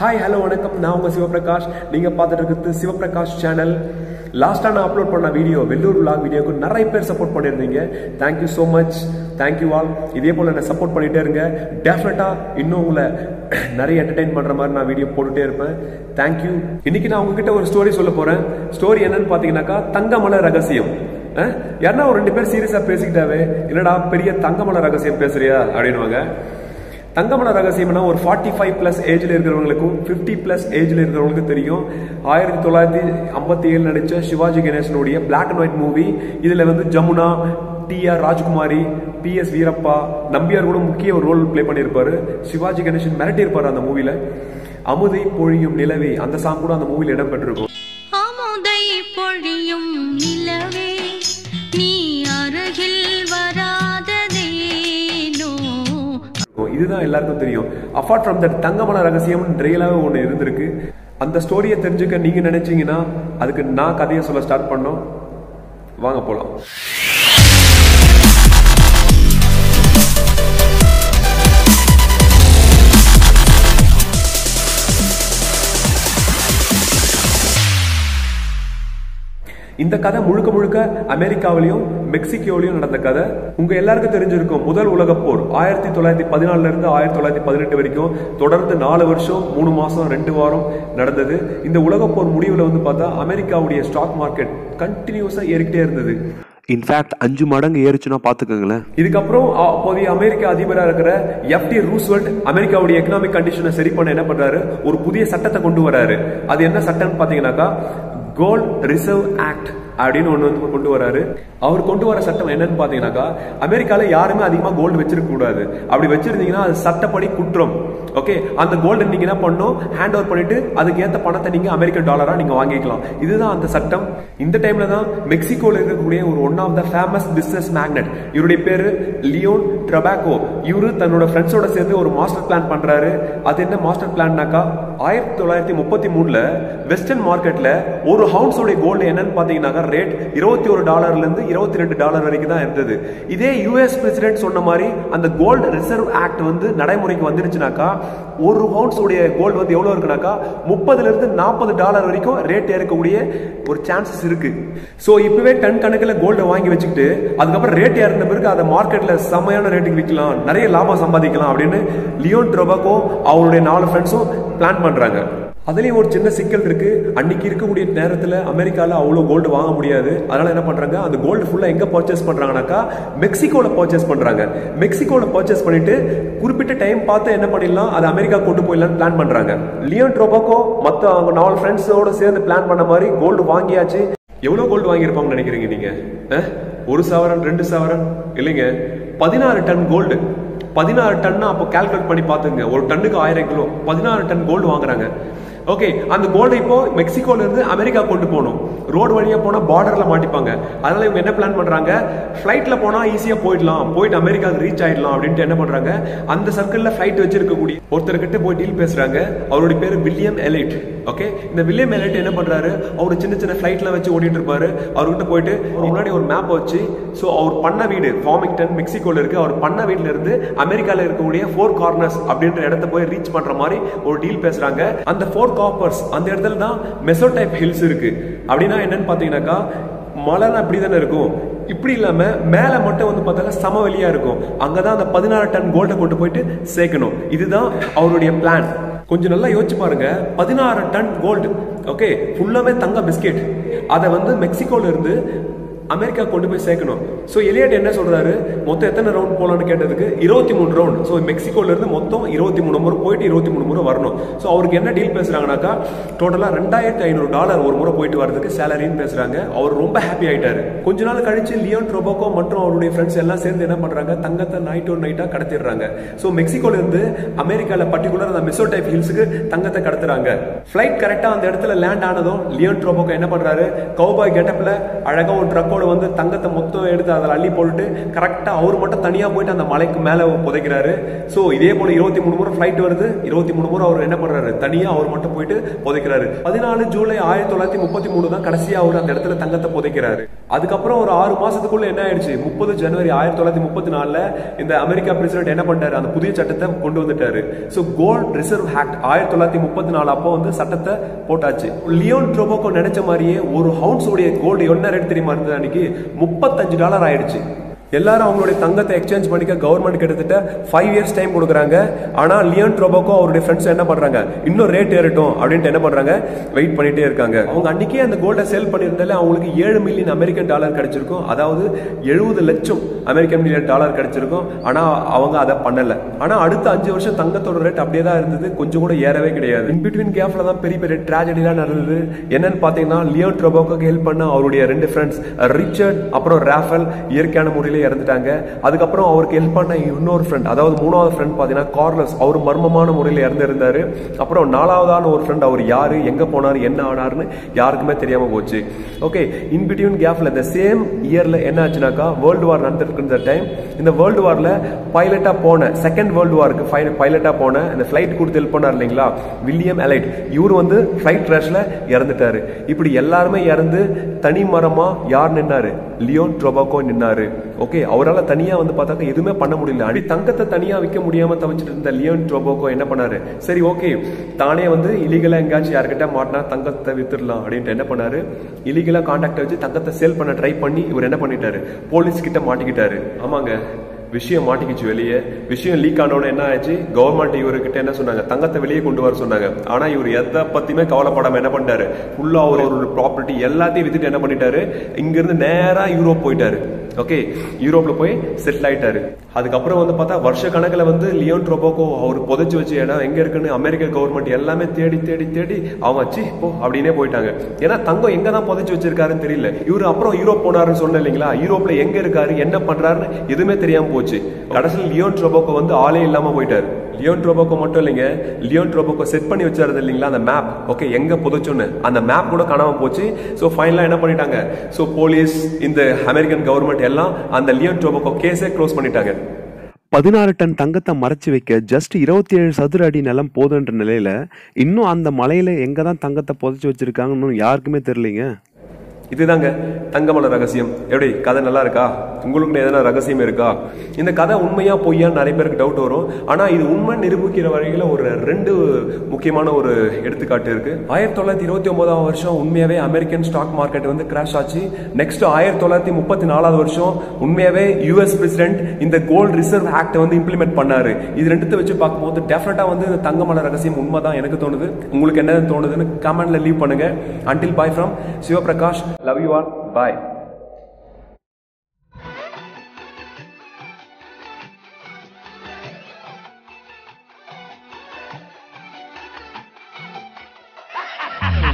Hi hello வணக்கம் நான் உங்க சிவபிரகாஷ் நீங்க பார்த்துட்டு இருக்கிறது சிவபிரகாஷ் சேனல் லாஸ்டா நான் அப்லோட் பண்ண வீடியோ வெள்ளூர் vlog வீடியோக்கு நிறைய பேர் சப்போர்ட் பண்ணியிருந்தீங்க thank you so much thank you all இதே போல என்ன சப்போர்ட் பண்ணிட்டே இருங்க டெஃபினட்டா இன்னும் உங்களை நிறைய என்டர்டைன் பண்ற மாதிரி நான் வீடியோ போட்டுட்டே இருப்பேன் தேங்க்யூ இன்னைக்கு நான் உங்ககிட்ட ஒரு ஸ்டோரி சொல்ல போறேன் ஸ்டோரி என்னன்னு பாத்தீங்கன்னாக்கா தங்கமலை ரகசியம் அஹ், யாருன்னா ஒரு ரெண்டு பேர் சீரியஸா பேசிக்கிட்டாவே என்னடா பெரிய தங்கமலை ரகசியம் பேசுறியா அப்படின்னுவாங்க தங்கமல ரகசியம்னா ஒரு ஃபார்ட்டி ஃபைவ் பிளஸ் ஏஜ்ல இருக்கிறவங்களுக்கும் ஃபிஃப்டி பிளஸ் ஏஜ்ல இருக்கிறவங்களுக்கும் தெரியும் ஆயிரத்தி தொள்ளாயிரத்தி ஐம்பத்தி ஏழு நடிச்ச சிவாஜி கணேசனுடைய பிளாக் அண்ட் ஒயிட் மூவி இதுல வந்து Jamuna T R Rajkumari P S Veerappa Nambiar கூட முக்கிய ஒரு ரோல் ப்ளே பண்ணியிருப்பாரு சிவாஜி கணேசன் மிரட்டியிருப்பாரு அந்த மூவில அமுதை பொழியும் நிலவே அந்த சாங் கூட அந்த மூவில இடம் பெற்றிருக்கும் அமுதை பொழியும் நிலவே நீ அருகில் வராததேனோ இதுதான் எல்லாருக்கும் தெரியும் அப்பார்ட் ஃப்ரம் தட் தங்கமல ரகசியம் ரியலாவே ஒன்று இருந்திருக்கு அந்த ஸ்டோரியை தெரிஞ்சுக்க நீங்க நினைச்சீங்கன்னா அதுக்கு நான் கதையை சொல்ல ஸ்டார்ட் பண்ணோம் வாங்க போலாம் இந்த கதை முழுக்க முழுக்க அமெரிக்காவிலையும் மெக்சிகோவிலையும் நடந்த கதை உங்க எல்லாருக்கும் தெரிஞ்சிருக்கும் முதல் உலகப் போர் ஆயிரத்தி தொள்ளாயிரத்தி பதினாலுல இருந்து ஆயிரத்தி தொள்ளாயிரத்தி பதினெட்டு வரைக்கும் தொடர்ந்து நாலு வருஷம் மூணு மாசம் ரெண்டு வாரம் நடந்தது இந்த உலகப் போர் முடிவுல வந்து பார்த்தா அமெரிக்காவுடைய ஸ்டாக் மார்க்கெட் கண்டினியூஸா ஏறிக்கிட்டே இருந்தது இன்ஃபேக்ட் அஞ்சு மடங்கு ஏறிச்சுன்னா பாத்துக்கோங்களேன் இதுக்கப்புறம் அப்போதைய அமெரிக்க அதிபரா இருக்கிற எஃப்டி ரூஸ்வெல்ட் அமெரிக்காவுடைய எக்கனாமிக் கண்டிஷனை சரி பண்ண என்ன பண்றாரு ஒரு புதிய சட்டத்தை கொண்டு வராரு அது என்ன சட்டம்னு பாத்தீங்கன்னாக்கா கோல்ட் ரிசர்வ் ஆக்ட் அப்படின்னு ஒன்று வந்து கொண்டு வராரு அவர் கொண்டு வர சட்டம் என்னன்னு பாத்தீங்கன்னாக்கா அமெரிக்கால யாருமே அதிகமா கோல்டு வச்சிருக்க கூடாது அப்படி வச்சிருந்தீங்கன்னா அது சட்டப்படி குற்றம் ஓகே அந்த கோல்டு நீங்க என்ன பண்ணணும் ஹேண்ட் ஓவர் பண்ணிட்டு அதுக்கு ஏத்த பணத்தை நீங்க அமெரிக்க டாலரா நீங்க வாங்கிக்கலாம் இதுதான் அந்த சட்டம் இந்த டைம்ல தான் மெக்சிகோல இருக்கக்கூடிய ஒரு one of the famous business magnate இவருடைய பேரு லியோன் ட்ரபாக்கோ இவரு தன்னோட ஃப்ரெண்ட்ஸோட சேர்ந்து ஒரு மாஸ்டர் பிளான் பண்றாரு அது என்ன மாஸ்டர் பிளான்னாக்கா ஆயிரத்தி தொள்ளாயிரத்தி முப்பத்தி மூணுல வெஸ்டர்ன் மார்க்கெட்ல ஒரு ஹவுன்ஸோட கோல்டு என்னன்னு பாத்தீங்கன்னாக்கா ரேட் இருபத்தி ஒரு டாலர்ல இருந்து இருபத்தி ரெண்டு டாலர் வரைக்கும் தான் இருந்தது இதே யூஎஸ் பிரசிடென்ட் சொன்ன மாதிரி அந்த கோல்டு ரிசர்வ் ஆக்ட் வந்து நடைமுறைக்கு வந்துருச்சுனாக்கா ஒரு ஹவுன்ஸ் உடைய கோல்டு வந்து எவ்வளவு இருக்குனாக்கா முப்பதுல இருந்து நாற்பது டாலர் வரைக்கும் ரேட் ஏறக்கூடிய ஒரு சான்சஸ் இருக்கு சோ இப்பவே டன் கணக்கில் கோல்டை வாங்கி வச்சுக்கிட்டு அதுக்கப்புறம் ரேட் ஏறின பிறகு அதை மார்க்கெட்ல செம்மையான ரேட்டுக்கு விற்கலாம் நிறைய லாபம் சம்பாதிக்கலாம் அப்படின்னு லியோன் ட்ரோபாக்கோ அவருடைய நாலு ஃப்ரெண்ட்ஸும் பிளான் பண்றாங்க அதுலயும் ஒரு சின்ன சிக்கல் இருக்கு அன்னைக்கு இருக்கக்கூடிய நேரத்துல அமெரிக்கால அவ்வளவு கோல்டு வாங்க முடியாது அதனால என்ன பண்றாங்க அந்த கோல்டு ஃபுல்லா எங்க பர்ச்சேஸ் பண்றாங்கனாக்கா மெக்சிகோல பர்ச்சேஸ் பண்றாங்க மெக்சிகோல பர்ச்சேஸ் பண்ணிட்டு குறிப்பிட்ட டைம் பார்த்து என்ன பண்ணிடலாம் அதை அமெரிக்கா கொண்டு போயிடலாம்னு பிளான் பண்றாங்க லியோன் ட்ரோபாக்கோ மத்த அவங்க நாலு ஃப்ரெண்ட்ஸோட சேர்ந்து பிளான் பண்ண மாதிரி கோல்டு வாங்கியாச்சு எவ்வளவு கோல்டு வாங்கியிருப்பாங்கன்னு நினைக்கிறீங்க நீங்க அஹ்? ஒரு சவரன் ரெண்டு சவரன் இல்லைங்க பதினாறு டன் கோல்டு பதினாறு டன்னா அப்போ கால்குலேட் பண்ணி பார்த்துங்க ஒரு டன்னுக்கு ஆயிரம் கிலோ பதினாறு டன் கோல்டு வாங்குறாங்க ஓகே அந்த கோல்டை இப்போ மெக்சிகோல இருந்து அமெரிக்கா கொண்டு போகணும் ரோடு வழியா போனா பார்டர்ல மாட்டிப்பாங்க அதனால இவங்க என்ன பிளான் பண்றாங்க ஃபிளைட்ல போனா ஈஸியா போயிடலாம் போயிட்டு அமெரிக்காவுக்கு ரீச் ஆயிடலாம் அப்படின்ட்டு என்ன பண்றாங்க அந்த சர்க்கிள்ல ஃபிளைட் வச்சிருக்கக்கூடிய ஒருத்தர்கிட்ட போய் டீல் பேசுறாங்க அவருடைய பேரு வில்லியம் எலைட் ஓகே இந்த வில்லியம் எலைட் என்ன பண்றாரு அவர் சின்ன சின்ன ஃபிளைட்லாம் வச்சு ஓடிட்டு இருப்பாரு அவர்கிட்ட போயிட்டு அவர் முன்னாடி ஒரு மேப் வச்சு ஸோ அவர் பண்ண வீடு ஃபார்மிங்டன் மெக்சிகோல இருக்கு அவர் பண்ண வீட்ல இருந்து அமெரிக்கால இருக்கக்கூடிய ஃபோர் கார்னர்ஸ் அப்படின்ற இடத்த போய் ரீச் பண்ற மாதிரி ஒரு டீல் பேசுறாங்க அந்த ஃபோர் காப்பர்ஸ் அந்த இடத்துல தான் மெசோடைப் ஹில்ஸ் இருக்கு அப்படின்னா என்னன்னு பாத்தீங்கன்னாக்கா மலைனா இப்படி தானே இருக்கும் இப்படி இல்லாம மேல மட்டும் வந்து பார்த்தாக்க சமவெளியா இருக்கும் அங்கதான் அந்த பதினாறு டன் கோல்டை கொண்டு போயிட்டு சேர்க்கணும் இதுதான் அவருடைய பிளான் கொஞ்சம் நல்லா யோசிச்சு பாருங்க பதினாறு டன் கோல்டு ஓகே ஃபுல்லாமே தங்க பிஸ்கெட் அதை வந்து மெக்சிகோல இருந்து அமெரிக்கா கொண்டு போய் சேர்க்கணும் ஸோ எலியட் என்ன சொல்றாரு மொத்தம் எத்தனை ரவுண்ட் போலான்னு கேட்டதுக்கு இருபத்தி மூணு ரவுண்ட் ஸோ மெக்சிகோல இருந்து மொத்தம் இருபத்தி மூணு முறை போயிட்டு இருபத்தி மூணு முறை வரணும் ஸோ அவருக்கு என்ன டீல் பேசுறாங்கனாக்கா டோட்டலா ரெண்டாயிரத்தி ஐநூறு டாலர் ஒரு முறை போயிட்டு வரதுக்கு சேலரின்னு பேசுறாங்க அவர் ரொம்ப ஹாப்பி ஆயிட்டாரு கொஞ்ச நாள் கழிச்சு லியோன் ட்ரோபோக்கோ மற்றும் அவருடைய ஃப்ரெண்ட்ஸ் எல்லாம் சேர்ந்து என்ன பண்றாங்க தங்கத்தை நைட் ஒரு நைட்டா கடத்திடுறாங்க ஸோ மெக்சிகோல இருந்து அமெரிக்கால பர்டிகுலர் அந்த மெசோடைப் ஹில்ஸுக்கு தங்கத்தை கடத்துறாங்க ஃபிளைட் கரெக்டா அந்த இடத்துல லேண்ட் ஆனதும் லியோன் ட்ரோபோக்கோ என்ன பண்றாரு கௌபாய் கெட்டப்ல அழகா ஒரு ட்ரக்கோட ரெக்கார்டு வந்து தங்கத்தை மொத்தம் எடுத்து அதில் அள்ளி போட்டுட்டு கரெக்டாக அவர் மட்டும் தனியாக போயிட்டு அந்த மலைக்கு மேலே புதைக்கிறாரு ஸோ இதே போல இருபத்தி மூணு முறை ஃப்ளைட் வருது இருபத்தி மூணு முறை அவர் என்ன பண்றாரு தனியாக அவர் மட்டும் போயிட்டு புதைக்கிறாரு பதினாலு ஜூலை ஆயிரத்தி தொள்ளாயிரத்தி முப்பத்தி மூணு தான் கடைசியாக அவர் அந்த இடத்துல தங்கத்தை புதைக்கிறாரு அதுக்கப்புறம் ஒரு ஆறு மாசத்துக்குள்ள என்ன ஆயிடுச்சு முப்பது ஜனவரி ஆயிரத்தி தொள்ளாயிரத்தி முப்பத்தி நாலுல இந்த அமெரிக்கா பிரசிடென்ட் என்ன பண்ணிட்டாரு அந்த புதிய சட்டத்தை கொண்டு வந்துட்டாரு ஸோ கோல்ட் ரிசர்வ் ஆக்ட் ஆயிரத்தி தொள்ளாயிரத்தி முப்பத்தி நாலு அப்போ வந்து சட்டத்தை போட்டாச்சு லியோன் ட்ரோபோக்கோ நினைச்ச மாதிரியே ஒரு ஹவுன்ஸ் உடைய கோல்டு என்ன ரேட் தெரியுமா இருந்தது அன்னைக்கு முப்பத்தஞ்சு டாலர் ஆயிடுச்சு எல்லாரும் அவங்களுடைய தங்கத்தை எக்ஸ்சேஞ்ச் பண்ணிக்க கவர்மெண்ட் கிட்டத்தட்ட ஃபைவ் இயர்ஸ் டைம் கொடுக்குறாங்க ஆனா லியோன் ட்ரோபோக்கோ அவருடைய ஃப்ரெண்ட்ஸ் என்ன பண்றாங்க இன்னும் ரேட் ஏறட்டும் அப்படின்ட்டு என்ன பண்றாங்க வெயிட் பண்ணிட்டே இருக்காங்க அவங்க அன்னைக்கே அந்த கோல்டை சேல் பண்ணியிருந்தாலே அவங்களுக்கு ஏழு மில்லியன் அமெரிக்கன் டாலர் கிடைச்சிருக்கும் அதாவது எழுபது லட்சம் அமெரிக்கன் மில்லியன் டாலர் கிடைச்சிருக்கும் ஆனா அவங்க அதை பண்ணல ஆனா அடுத்த அஞ்சு வருஷம் தங்கத்தோட ரேட் அப்படியே தான் இருந்தது கொஞ்சம் கூட ஏறவே கிடையாது இன் பிட்வீன் கேப்ல தான் பெரிய பெரிய ட்ராஜடிலாம் நடந்தது என்னன்னு பாத்தீங்கன்னா லியோன் ட்ரோபோக்கோக்கு ஹெல்ப் பண்ண அவருடைய ரெண்டு ஃப்ரெண்ட்ஸ் ரிச்சர்ட் அப்புறம் ராஃபல் இயற்கையான முறையில இறந்துட்டாங்க அதுக்கப்புறம் அவருக்கு ஹெல்ப் பண்ண இன்னொரு ஃப்ரெண்ட் அதாவது மூணாவது ஃப்ரெண்ட் பாத்தீங்கன்னா கார்லஸ் அவர் மர்மமான முறையில் இறந்திருந்தாரு அப்புறம் நாலாவதான ஒரு ஃப்ரெண்ட் அவர் யாரு எங்க போனாரு என்ன ஆனாருன்னு யாருக்குமே தெரியாம போச்சு ஓகே இன் பிட்வீன் கேப்ல இந்த சேம் இயர்ல என்ன ஆச்சுனாக்கா வேர்ல்டு வார் நடந்துட்டு இருந்த டைம் இந்த வேர்ல்டு வார்ல பைலட்டா போன செகண்ட் வேர்ல்டு வாருக்கு பைலட்டா போன இந்த ஃபிளைட் கொடுத்து ஹெல்ப் பண்ணார் இல்லைங்களா வில்லியம் எலைட் இவர் வந்து ஃபிளைட் கிராஷ்ல இறந்துட்டாரு இப்படி எல்லாருமே இறந்து தனி மரமா யார் நின்னாரு லியோன் ட்ரோபாக்கோ நின்னாரு ஓகே அவரால் தனியா வந்து பார்த்தாக்க எதுவுமே பண்ண முடியல அடி தங்கத்தை தனியா விற்க முடியாம தவிச்சிட்டு இருந்த லியோன் ட்ரோபோக்கோ என்ன பண்ணாரு சரி ஓகே தானே வந்து இலீகலா எங்கேயாச்சும் யார்கிட்ட மாட்டினா தங்கத்தை வித்துடலாம் அப்படின்ட்டு என்ன பண்ணாரு இலீகலா கான்டாக்ட் வச்சு தங்கத்தை சேல் பண்ண ட்ரை பண்ணி இவர் என்ன பண்ணிட்டாரு போலீஸ் கிட்ட மாட்டிக்கிட்டாரு ஆமாங்க விஷயம் மாட்டிக்கிச்சு வெளியே விஷயம் லீக் ஆனோட என்ன ஆச்சு கவர்மெண்ட் இவர்கிட்ட என்ன சொன்னாங்க தங்கத்தை வெளியே கொண்டு வர சொன்னாங்க ஆனா இவர் எதை பத்தியுமே கவலைப்படாம என்ன பண்ணிட்டாரு ஃபுல்லா அவர் ஒரு ப்ராப்பர்ட்டி எல்லாத்தையும் வித்துட்டு என்ன பண்ணிட்டாரு இங்க இருந்து நேரா யூரோப் போயிட்டாரு ஓகே யூரோப்ல போய் செட்டில் ஆயிட்டாரு அதுக்கப்புறம் வந்து பார்த்தா வருஷ கணக்கில் வந்து லியோன் ட்ரோபோக்கோ அவர் புதைச்சு வச்ச இடம் எங்க இருக்குன்னு அமெரிக்க கவர்மெண்ட் எல்லாமே தேடி தேடி தேடி அவங்க வச்சு போ அப்படின்னே போயிட்டாங்க ஏன்னா தங்கம் எங்க தான் புதைச்சு வச்சிருக்காருன்னு தெரியல இவர் அப்புறம் யூரோப் போனாருன்னு சொன்ன இல்லைங்களா யூரோப்ல எங்க இருக்காரு என்ன பண்றாருன்னு எதுவுமே தெரியாம போச்சு கடைசியில் லியோன் ட்ரோபோக்கோ வந்து ஆளே இல்லாம போயிட்டாரு லியோன் ட்ரோபோக்கோ மட்டும் இல்லைங்க லியோன் ட்ரோபோக்கோ செட் பண்ணி வச்சிருது இல்லைங்களா அந்த மேப் ஓகே எங்க புதைச்சோன்னு அந்த மேப் கூட காணாம போச்சு ஸோ ஃபைனலாக என்ன பண்ணிட்டாங்க ஸோ போலீஸ் இந்த அமெரிக்கன் கவர்மெண்ட் எல்லாம் அந்த லியோன் ட்ரோபோக்கோ கேஸே க்ளோஸ் பண்ணிட்டாங்க பதினாறு டன் தங்கத்தை மறைச்சு வைக்க ஜஸ்ட் இருபத்தி ஏழு சதுர அடி நிலம் போதுன்ற நிலையில இன்னும் அந்த மலையில எங்க தான் தங்கத்தை புதைச்சு வச்சிருக்காங்கன்னு யாருக்குமே தெரியலீங்க இதுதாங்க தங்கமல ரகசியம் எப்படி கதை நல்லா இருக்கா உங்களுக்கு எதனா ரகசியம் இருக்கா இந்த கதை உண்மையா பொய்யான்னு நிறைய பேருக்கு டவுட் வரும் ஆனா இது உண்மை நிரூபிக்கிற வகையில ஒரு ரெண்டு முக்கியமான ஒரு எடுத்துக்காட்டு இருக்கு ஆயிரத்தி தொள்ளாயிரத்தி இருபத்தி ஒன்பதாம் வருஷம் உண்மையாவே அமெரிக்கன் ஸ்டாக் மார்க்கெட் வந்து கிராஷ் ஆச்சு நெக்ஸ்ட் ஆயிரத்தி தொள்ளாயிரத்தி முப்பத்தி நாலாவது வருஷம் உண்மையாவே யூஎஸ் பிரசிடென்ட் இந்த கோல்ட் ரிசர்வ் ஆக்ட் வந்து இம்ப்ளிமெண்ட் பண்ணாரு இது ரெண்டுத்தை வச்சு பார்க்கும்போது டெஃபினட்டா வந்து இந்த தங்கமல ரகசியம் உண்மைதான் எனக்கு தோணுது உங்களுக்கு என்ன தோணுதுன்னு கமெண்ட்ல லீவ் பண்ணுங்க until bye from Sivaprakash love you all bye